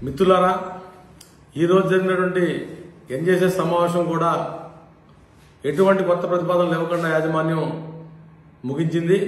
మిత్రులారా ఈరోజు జరిగినటువంటి ఎన్జేసీ సమావేశం కూడా ఎటువంటి కొత్త ప్రతిపాదనలు ఇవ్వకుండా యాజమాన్యం ముగించింది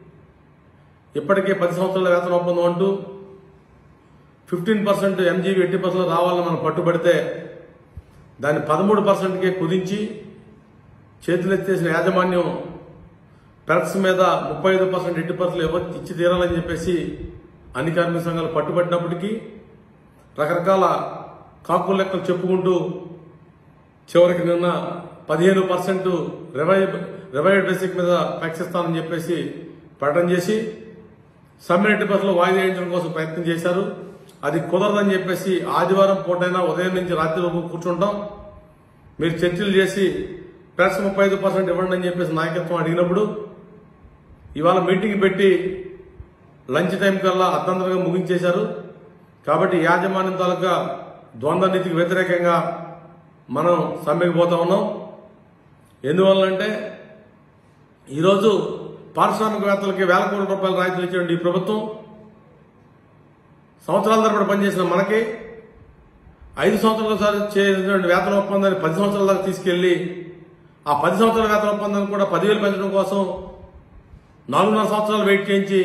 ఇప్పటికే పది సంవత్సరాల వేతన ఒప్పందం అంటూ fifteen percent MGB eighty percent రావాలని మనం పట్టుబడితే దాన్ని పదమూడు పర్సెంట్కే కుదించి చేతులెత్తేసిన యాజమాన్యం పెరక్స్ మీద ముప్పై ఐదు పర్సెంట్ ఎట్టి పర్సెంట్ ఇవ్వ ఇచ్చి తీరాలని చెప్పేసి అన్ని కార్మిక సంఘాలు పట్టుబట్టినప్పటికీ రకరకాల కాకుల లెక్కలు చెప్పుకుంటూ చివరికి నిన్న పదిహేను పర్సెంట్ రివైవ్ రివైవ్డ్ బేసిక్ మీద ట్యాక్స్ ఇస్తానని చెప్పేసి ప్రకటన చేసి సమ్మినెట్టి బస్సులో వాయిదా వేయించడం కోసం ప్రయత్నం చేశారు అది కుదరదని చెప్పేసి ఆదివారం పూటైనా ఉదయం నుంచి రాత్రి వరకు కూర్చుంటాం మీరు చర్చలు చేసి ప్రెస్ ముప్పై ఐదు పర్సెంట్ ఇవ్వండి అని చెప్పేసి నాయకత్వం అడిగినప్పుడు ఇవాళ మీటింగ్ పెట్టి లంచ్ టైం కల్లా అర్థంతరంగా ముగించేశారు కాబట్టి యాజమాన్యం తాలూకా ద్వంద్వ నీతికి వ్యతిరేకంగా మనం సమ్మెకి పోతా ఉన్నాం ఎందువల్లంటే ఈరోజు పారిశ్రామికవేత్తలకి వేల కోట్ల రూపాయల రాయితీలు ఇచ్చేటువంటి ఈ ప్రభుత్వం సంవత్సరాల తరబడి పనిచేసిన మనకి ఐదు సంవత్సరాల సారి చేసినటువంటి వేతన ఒప్పందాన్ని పది సంవత్సరాల దాకా తీసుకెళ్లి ఆ పది సంవత్సరాల వేతన ఒప్పందాన్ని కూడా పదివేలు పెంచడం కోసం నాలుగున్నర సంవత్సరాలు వెయిట్ చేయించి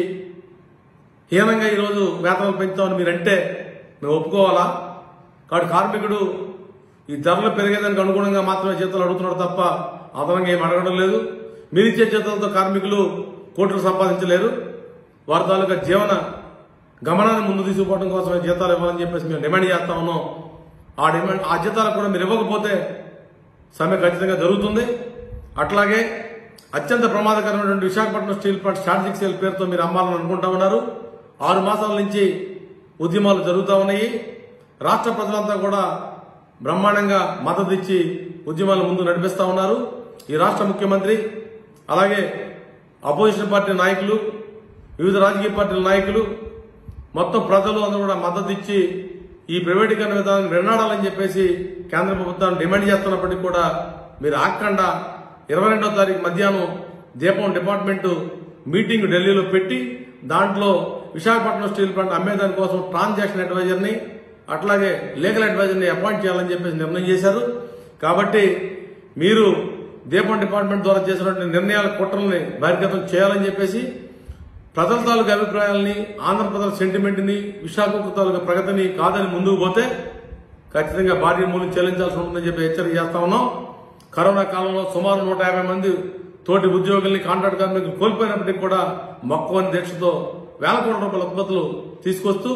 హీనంగా ఈరోజు వేతనాలు పెంచుతామని మీరంటే మేము ఒప్పుకోవాలా కాబట్టి కార్మికుడు ఈ ధరలు పెరిగేదానికి అనుగుణంగా మాత్రమే జీతాలు అడుగుతున్నాడు తప్ప అదనంగా ఏం అడగడం లేదు మీరిచ్చే జీతాలతో కార్మికులు కోట్లు సంపాదించలేరు వారి తాలూకా జీవన గమనాన్ని ముందు తీసుకుపోవడం కోసమే జీతాలు ఇవ్వాలని చెప్పేసి మేము డిమాండ్ చేస్తా ఉన్నాం ఆ డిమాండ్ ఆ జీతాలకు కూడా మీరు ఇవ్వకపోతే సమ్మె ఖచ్చితంగా జరుగుతుంది అట్లాగే అత్యంత ప్రమాదకరమైనటువంటి Visakhapatnam steel plant strategic sale పేరుతో మీరు అమ్మాలని అనుకుంటా ఉన్నారు ఆరు మాసాల నుంచి ఉద్యమాలు జరుగుతూ ఉన్నాయి రాష్ట్ర ప్రజలంతా కూడా బ్రహ్మాండంగా మద్దతు ఇచ్చి ఉద్యమాలు ముందు నడిపిస్తా ఉన్నారు ఈ రాష్ట్ర ముఖ్యమంత్రి అలాగే అపోజిషన్ పార్టీ నాయకులు వివిధ రాజకీయ పార్టీల నాయకులు మొత్తం ప్రజలు అందరూ కూడా మద్దతు ఇచ్చి ఈ ప్రైవేటీకరణ విధానాన్ని వినాడాలని చెప్పేసి కేంద్ర ప్రభుత్వాన్ని డిమాండ్ చేస్తున్నప్పటికీ కూడా మీరు ఆకుండా ఇరవై రెండో తారీఖు మధ్యాహ్నం దీపం డిపార్ట్మెంట్ మీటింగ్ ఢిల్లీలో పెట్టి దాంట్లో విశాఖపట్నం స్టీల్ ప్లాంట్ అమ్మేదాని కోసం ట్రాన్సాక్షన్ అడ్వైజర్ని అట్లాగే లీగల్ అడ్వైజర్ని అపాయింట్ చేయాలని చెప్పేసి నిర్ణయం చేశారు కాబట్టి మీరు దీపం డిపార్ట్మెంట్ ద్వారా చేసినటువంటి నిర్ణయాల కుట్రల్ని బహిర్గతం చేయాలని చెప్పేసి ప్రజల తాలూకు అభిప్రాయాల్ని ఆంధ్రప్రదేశ్ సెంటిమెంట్ని విశాఖ తాలూకు ప్రగతిని కాదని ముందుకు పోతే ఖచ్చితంగా భారీ మూల్యం చెల్లించాల్సి ఉంటుందని చెప్పి హెచ్చరిక చేస్తా ఉన్నాం కరోనా కాలంలో సుమారు నూట యాభై మంది తోటి ఉద్యోగుల్ని కాంట్రాక్ట్ కార్మికులు కోల్పోయినప్పటికీ కూడా మక్కువని దీక్షతో వేల కోట్ల రూపాయల ఉత్పత్తులు తీసుకొస్తూ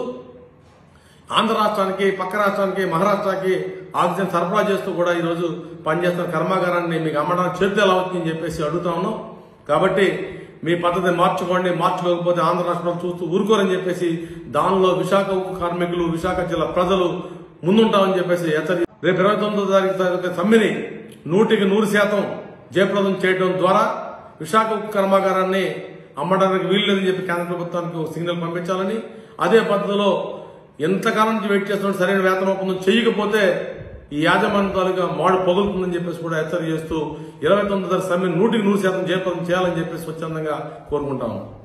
ఆంధ్ర రాష్ట్రానికి పక్క రాష్ట్రానికి మహారాష్ట్రకి ఆక్సిజన్ సరఫరా చేస్తూ కూడా ఈరోజు పనిచేస్తున్న కర్మాగారాన్ని మీకు అమ్మడానికి చేతి ఎలా అవుతుందని చెప్పేసి అడుగుతా ఉన్నాం కాబట్టి మీ పద్ధతి మార్చుకోండి మార్చుకోకపోతే ఆంధ్ర రాష్ట్రం చూస్తూ ఊరుకోరని చెప్పేసి దానిలో విశాఖ ఉక్కు కార్మికులు విశాఖ జిల్లా ప్రజలు ముందుంటామని చెప్పేసి హెచ్చరి రేపు ఇరవై తొమ్మిదో తారీఖు జరిగే సమ్మెని నూటికి నూరు శాతం జయప్రదం చేయడం ద్వారా విశాఖ ఉక్కు కర్మాగారాన్ని అమ్మడానికి వీల్లేదని చెప్పి కేంద్ర ప్రభుత్వానికి ఒక సిగ్నల్ పంపించాలని అదే పద్ధతిలో ఎంతకాలం నుంచి వెయిట్ చేస్తున్న సరైన వేతన ఒప్పందం చేయకపోతే ఈ యాజమాన్య తాలూకా మాడు పగులుతుందని చెప్పేసి కూడా హెచ్చరిక చేస్తూ ఇరవై తొమ్మిది సమ్మె నూటికి నూరు శాతం జయప్రదం చేయాలని చెప్పేసి స్వచ్ఛందంగా కోరుకుంటాము